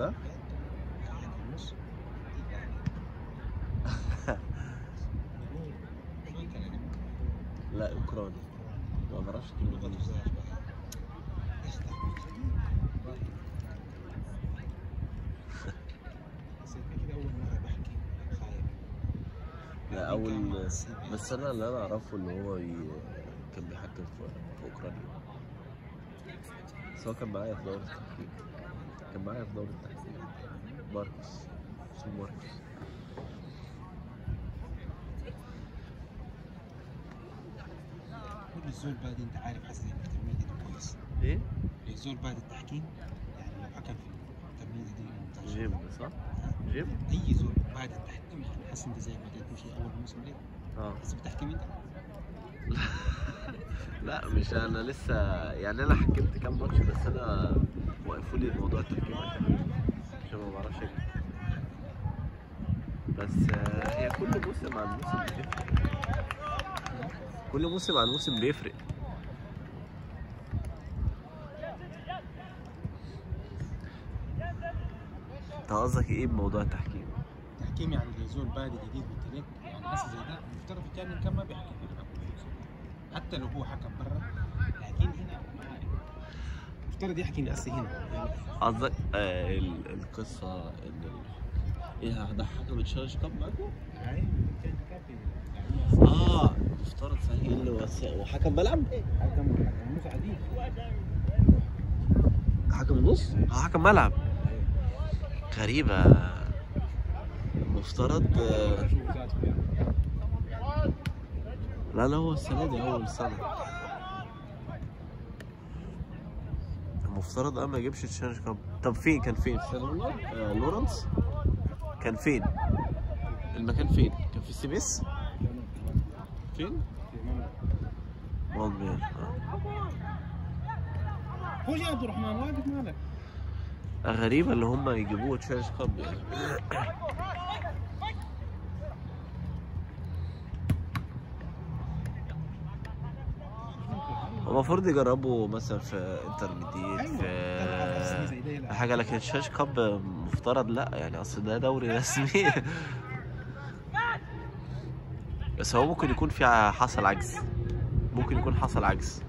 ده النص لا اوكراني ما بعرفش كلمة دي. لا اول بس انا اللي انا اعرفه ان هو ي... كان بيحكم في, في اوكرانيا بس هو كان معايا في دورة التحكيم كان معايا في دورة التحكيم ماركوس اسمه ماركوس كل الزول بادي انت عارف حسن التمرين دي كويس ايه؟ الزول بعد التحكيم يعني لو حكم في التمرين دي ممتاز جيم صح؟ جيم؟ اي زول بعد التحكيم يعني حاسس انت زي ما قلت تمشي اول موسم ليه اه بس بتحكم انت لا مش انا لسه يعني انا حكمت كام ماتش بس انا وقفوا لي موضوع التحكيم عشان عشان ما بعرفش أجري. بس آه، هي كل موسم عن موسم بتفرق كل موسم عن موسم بيفرق انت قصدك ايه بموضوع التحكيم؟ التحكيم يعني زي زول بادي جديد قلت لك يعني حاسس زي ده المفترض كان كان ما بيحكم حتى لو هو حكم برا لكن هنا ما عارف. المفترض يحكي هسه هنا يعني قصدك آه ال- القصة ان ال... ايه ده حكم تشارج كاب معاكم؟ هاي كان كان في يعني اه مفترض صحيح اللي هو س- وحكم ملعب؟ حكم حكم مش عديد حكم نص؟ اه حكم ملعب غريبة المفترض آه، لا لا هو السنة دي أول سنة المفترض أنا ما أجيبش تشالنج كاب طب فين كان فين؟ في سان آه لورنس؟ كان فين؟ المكان فين؟ كان في سيميس؟ فين؟ مالبير هو يا عبد الرحمن واقف مالك غريبة اللي هم يجيبوه تشالنج كاب يعني هو المفروض يجربوا مثلا في انترميديت في في حاجة لكن تشالنج كاب مفترض لا يعني اصل ده دوري رسمي بس هو ممكن يكون في ع- حصل عجز ممكن يكون حصل عجز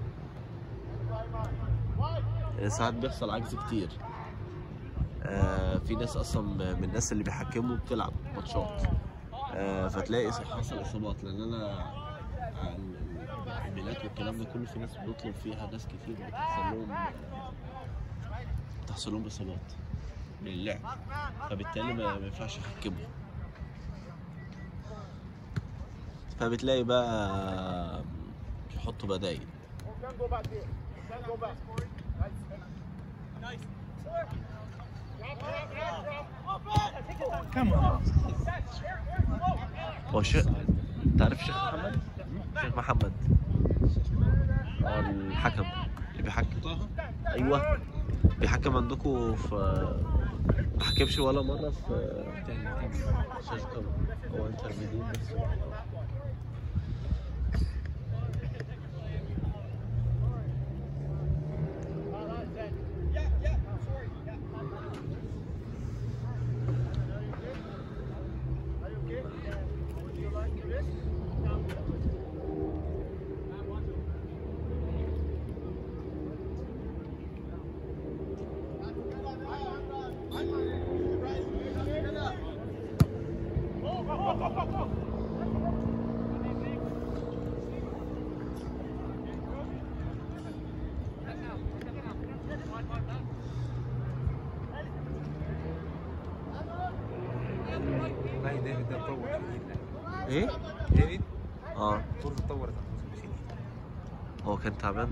يعني ساعات بيحصل عجز كتير آه في ناس اصلا من الناس اللي بيحكموا بتلعب ماتشات آه فتلاقي حصل اصابات لان انا على الايميلات والكلام ده كله في ناس بتطلب فيها ناس كتير بتحصل لهم بتحصل لهم اصابات من اللعب فبالتالي ما ما ينفعش يحكموا فبتلاقي بقى يحطوا بدايل كم هو شيخ تعرف شيخ محمد؟ شيخ محمد اه الحكم اللي بيحكم طه ايوه بيحكم عندكم في ما حكمش ولا مره في شاشة هو انترميديت بس والله ديفيد ده تطور شديد ايه؟ ديفيد اه طول تطورت الموسم شديد هو كان تعبان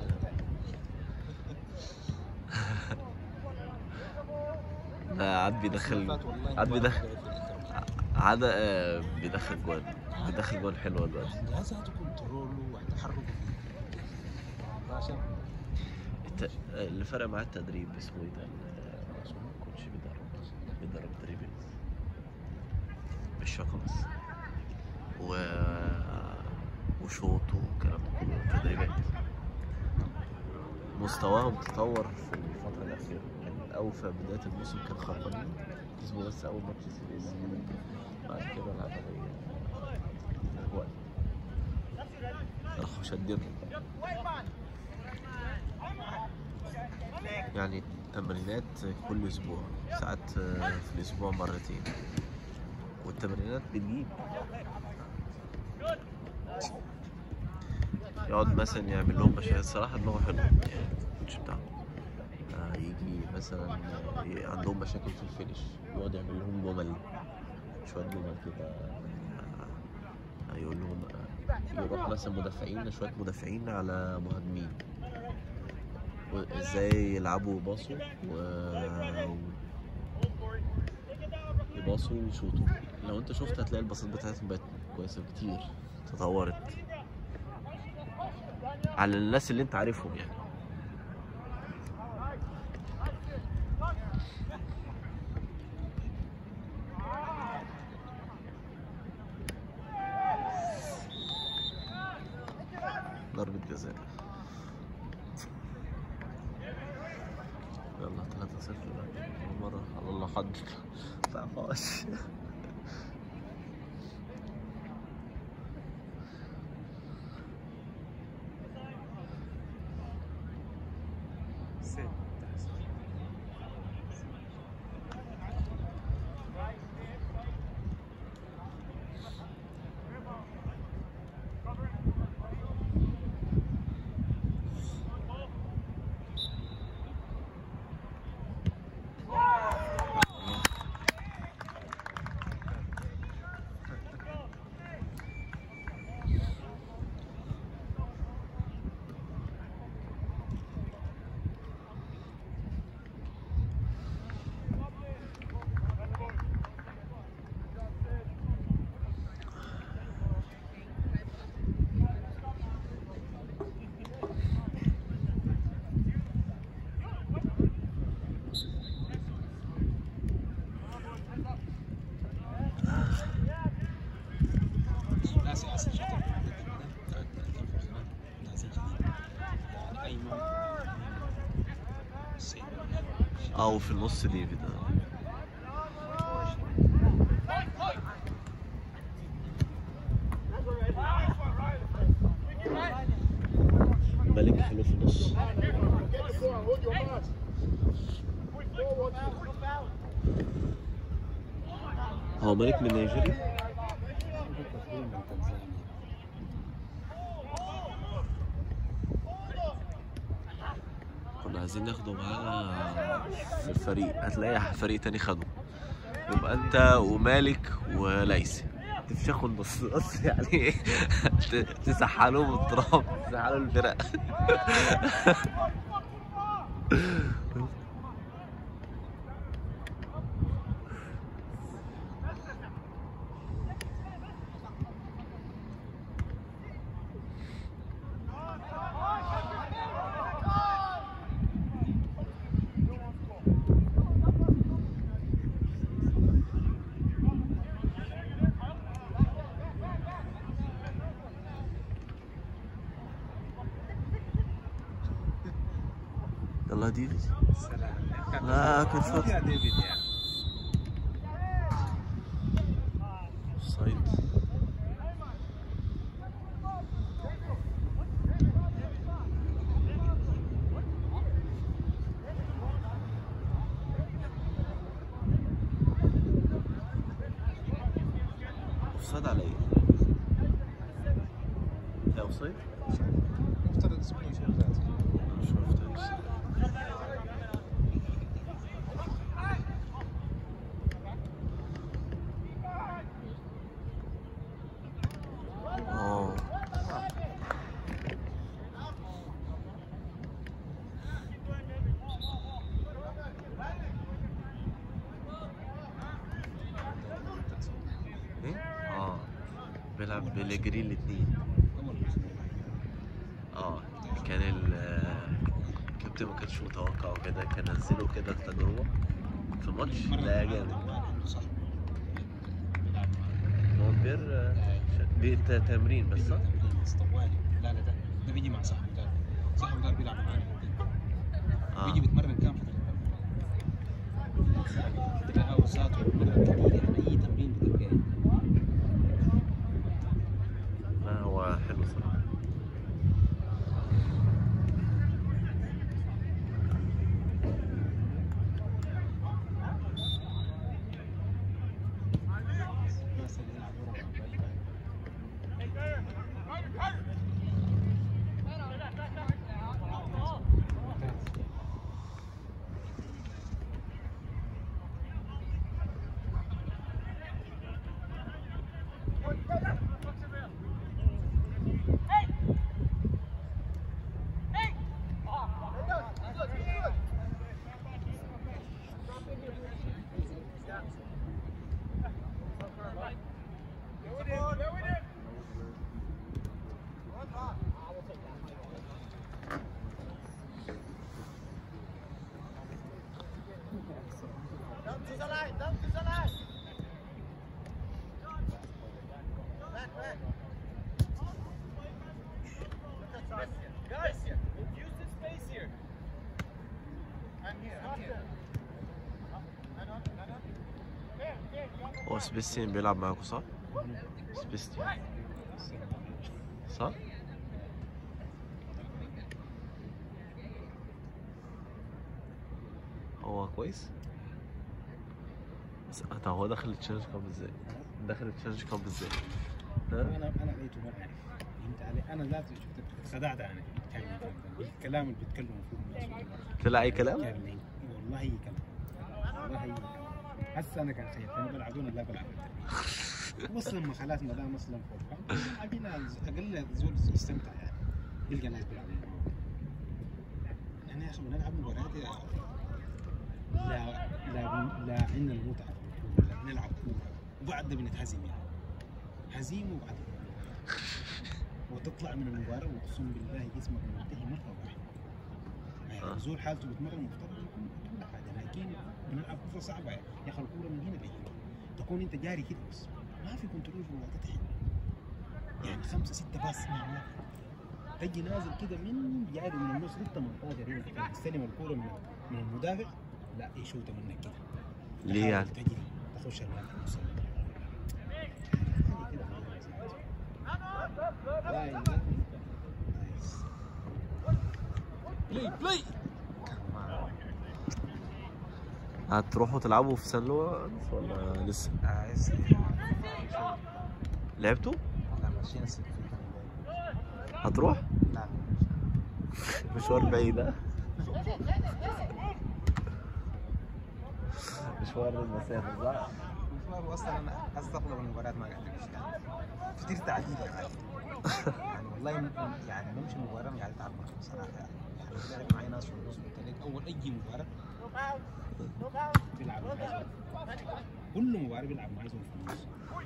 ده عاد بيدخل فات والله عاد مباراة بيدخل في الإنتر. عاد آه، بيدخل جوان بيدخل جوان حلوه دلوقتي جهازاته كنترول وتحركه عشان الت- اللي فرق معاه التدريب اسمه ايه ده ال- اسمه الكوتش بيدرب بيدرب دريبلز بالشاقة بس و وشوط والكلام ده كله تدريبات مستواهم تطور في الفترة الأخيرة يعني الأول قوي في بدايه الموسم كان خربانين كسبوا بس اول ماتش سيريز بعد كده العمليه هو راحوا شدينهم يعني تمرينات كل اسبوع ساعات في الاسبوع مرتين والتمرينات بتجيب يقعد مثلا يعمل لهم مشاهد الصراحه دماغه حلو يعني الكوتش بتاعهم آه، يجي مثلا آه، ي- عندهم مشاكل في الفينش يقعد يعمل لهم جمل شويه جمل كده آه، يقول لهم آه، يروح مثلا مدافعين شويه مدافعين على مهاجمين وازاي يلعبوا ويباصوا و يباصوا ويشوطوا لو انت شفت هتلاقي الباصات بتاعتهم بقت كويسه كتير تطورت على الناس اللي انت عارفهم يعني ضربة جزاء يلا 3 0 مرة على الله حد تعرفهاش ست ناس حسن شفت ناس جديد يعني ايمن سيد او في النص ديفيد آه. ملك حلو في النص هو ملك من نيجيريا من تنزانيا كنا عايزين ناخده معانا في الفريق هتلاقي فريق تاني خده يبقى انت ومالك وليث تفشخوا النص نص يعني ايه ت- تسحلوهم التراب تسحلوا الفرق يلا يا ديفيد سلام لا، كان شوط. يا ديفيد يا سايد اوفسايد على ايه؟ ده اوفسايد؟ مفترض اسمه يشوف ذاته مش شفتهاش اه ايه؟ اه بيلعب بيلجري الاثنين اه كان ال الكابتن ما كانش متوقع وكده كان نزله كده تجربة في ماتش لا جامد صح هو كبير آه، ش- دي ت- تمرين بس صح؟ طوالي لا لا ده ده بيجي مع صاحبه ده صاحبه ده بيلعب معانا اه بيجي بيتمرن كام فتره سبيستين بيلعب معاكوا صح؟ سبيستين صح؟ هو كويس؟ بس طب هو دخل التشالنج كاب ازاي؟ دخل التشالنج كاب ازاي؟ ها؟ انا انا لقيته ما اعرف فهمت علي انا لا شفت خدعت انا كان الكلام اللي بيتكلموا فيه الناس طلع اي كلام؟ كان لي والله هي كلام والله هي كلام هسه انا كان خير انا بلعب دون لا بلعب بس لما خلاص ما دام اصلا فوق اجينا اقل زول يستمتع يعني يلقى ناس بيلعبوا احنا يا اخي بنلعب مباريات يا- لا لا لا عندنا المتعه في الكورة، لا بنلعب كوره وبعد ده بنتهزم يعني هزيمه وبعد وتطلع من المباراه واقسم بالله جسمك منتهي مره واحده آه. يعني زول حالته بتمرن مفترض يكون كل حاجه لكن بنلعب كوره صعبه يعني يا اخي الكوره من هنا لهنا تكون انت جاري كده بس ما في كنترول في الوقت تحت يعني خمسه سته باس ما ما في. تجي نازل كده من جاري من النص لل 18 هنا عشان تستلم الكوره من من المدافع لا يشوتها منك كده ليه يعني؟ تحاول تجري تخش الملعب في النص بلاي بلاي هتروحوا تلعبوا في سان لورانس ولا لسه؟ عايز لعبتوا؟ لا ماشيين السكة هتروح؟ لا مشوار بعيد ها؟ مشوار المسافة صح؟ مشوار اصلا انا استغرب المباريات ما قاعد امشي يعني كتير تعديل يعني يعني والله م- يعني بمشي مباراه ما قاعد اتعب صراحه يعني يعني لعب معي ناس في النص قلت لك اول اي مباراه بيلعب معي زول. كل مباراه بيلعب معي زول في النص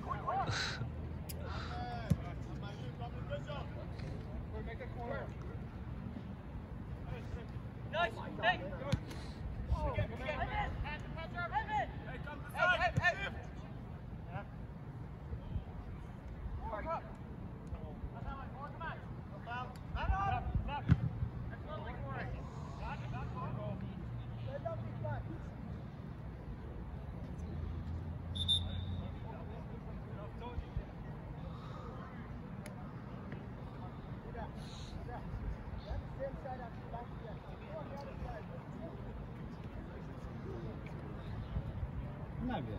ما بيلعب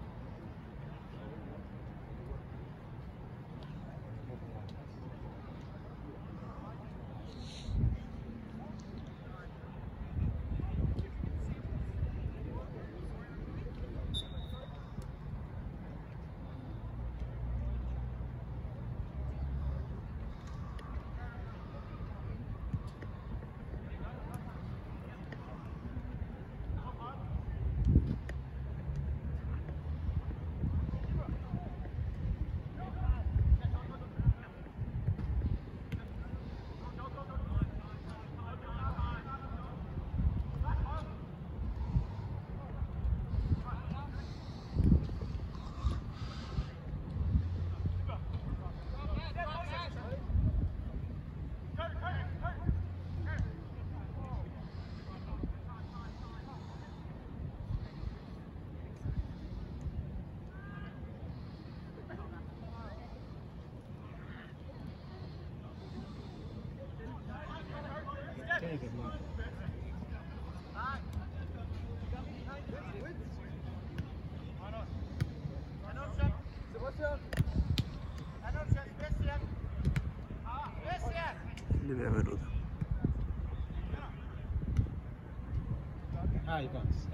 كيف ما اللي بيعملوا ده هاي باس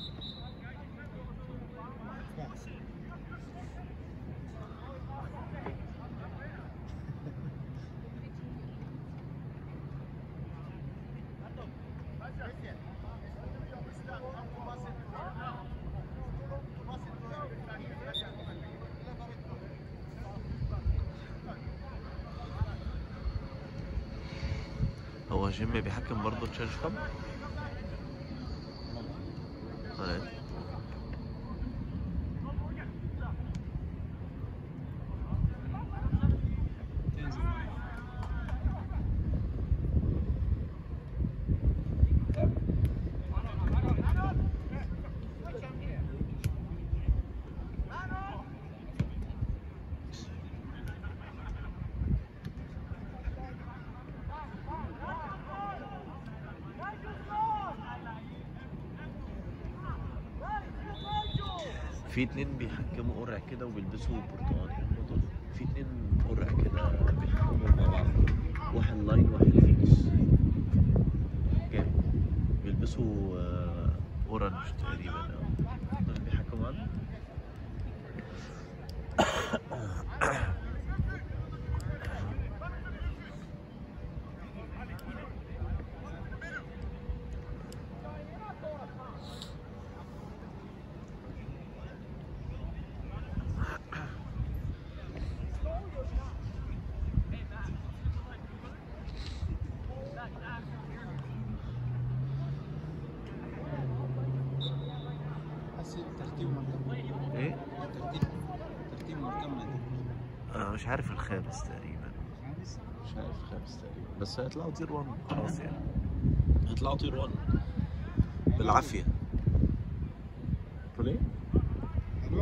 فاحص. هو جيم بيحكم برضه تشالنج كاب طيب. تنزل في اتنين بيحكموا قرع كده وبيلبسوا برتقاني هم دول في اتنين قرع كده بيحكموا مع بعض واحد لاين واحد فيكس جامد بيلبسوا آه، اورنج تقريبا آه. دول بيحكموا بعض حسي ترتيب مركب ايه ترتيب ترتيب مركب آه مش عارف الخامس تقريبا خامس مش عارف الخامس تقريبا بس هيطلعوا تير 1 خلاص يعني هيطلعوا تير 1 بالعافيه تقول ايه؟ الو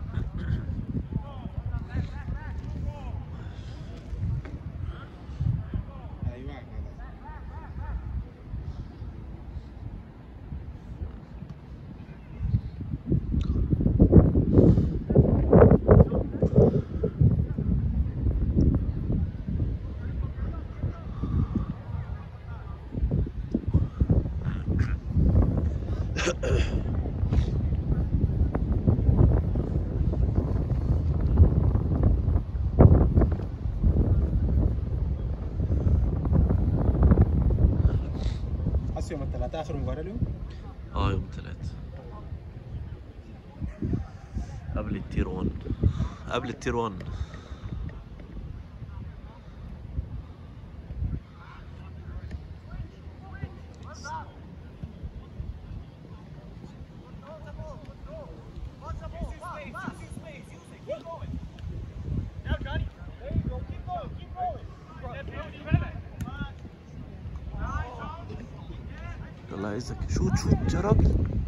ايوه خلاص حسي يوم الثلاثاء اخر مباراه اليوم اه يوم ثلاث قبل التير 1 قبل التير 1 يلا عايزك شوت شوت يا راجل